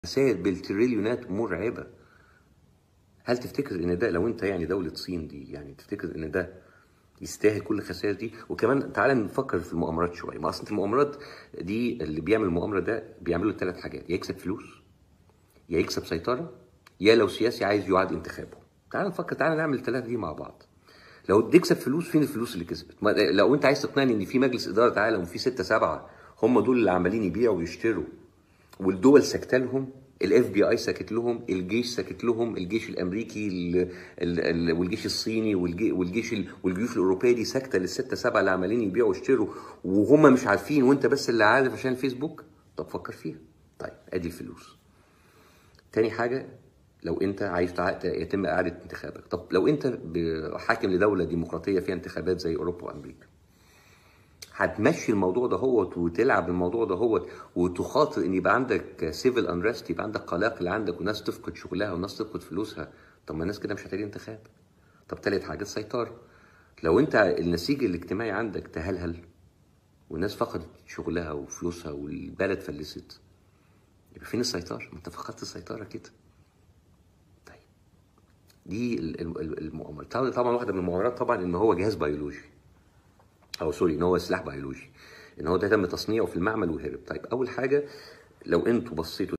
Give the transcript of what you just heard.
خسائر بالتريليونات مرعبه هل تفتكر ان ده لو انت يعني دوله صين دي يعني تفتكر ان ده يستاهل كل الخسائر دي وكمان تعالى نفكر في المؤامرات شويه ما اصل المؤامرات دي اللي بيعمل المؤامره ده بيعملوا ثلاث حاجات يا يكسب فلوس يا يكسب سيطره يا لو سياسي عايز يعاد انتخابه تعالى نفكر تعالى نعمل الثلاثه دي مع بعض لو تكسب فلوس فين الفلوس اللي كسبت ما لو انت عايز تقنعني ان في مجلس اداره عالم وفي ستة سبعة هم دول اللي عمالين يبيعوا ويشتروا والدول ساكته لهم الاف بي اي ساكت لهم الجيش ساكت لهم الجيش الامريكي ال ال ال والجيش الصيني والجي والجيش ال والجيوش الاوروبيه دي ساكته للستة سبعة اللي عمالين يبيعوا ويشتروا وهم مش عارفين وانت بس اللي عارف عشان الفيسبوك طب فكر فيها طيب ادي الفلوس تاني حاجه لو انت عايز يتم اعاده انتخابك طب لو انت حاكم لدوله ديمقراطيه فيها انتخابات زي اوروبا وامريكا هتمشي الموضوع ده هو وتلعب الموضوع ده هو وتخاطر ان يبقى عندك سيفل انرست يبقى عندك قلاقل عندك وناس تفقد شغلها وناس تفقد فلوسها طب ما الناس كده مش هتلاقي انتخاب طب تالت حاجه السيطره لو انت النسيج الاجتماعي عندك تهلهل والناس فقدت شغلها وفلوسها والبلد فلست يبقى فين السيطره؟ ما انت فقدت السيطره كده طيب دي المؤامرات طبعا واحده من المؤامرات طبعا ان هو جهاز بيولوجي او سوري ان هو سلاح بيولوجي ان هو ده تم تصنيعه في المعمل وهرب طيب اول حاجه لو انتوا بصيتوا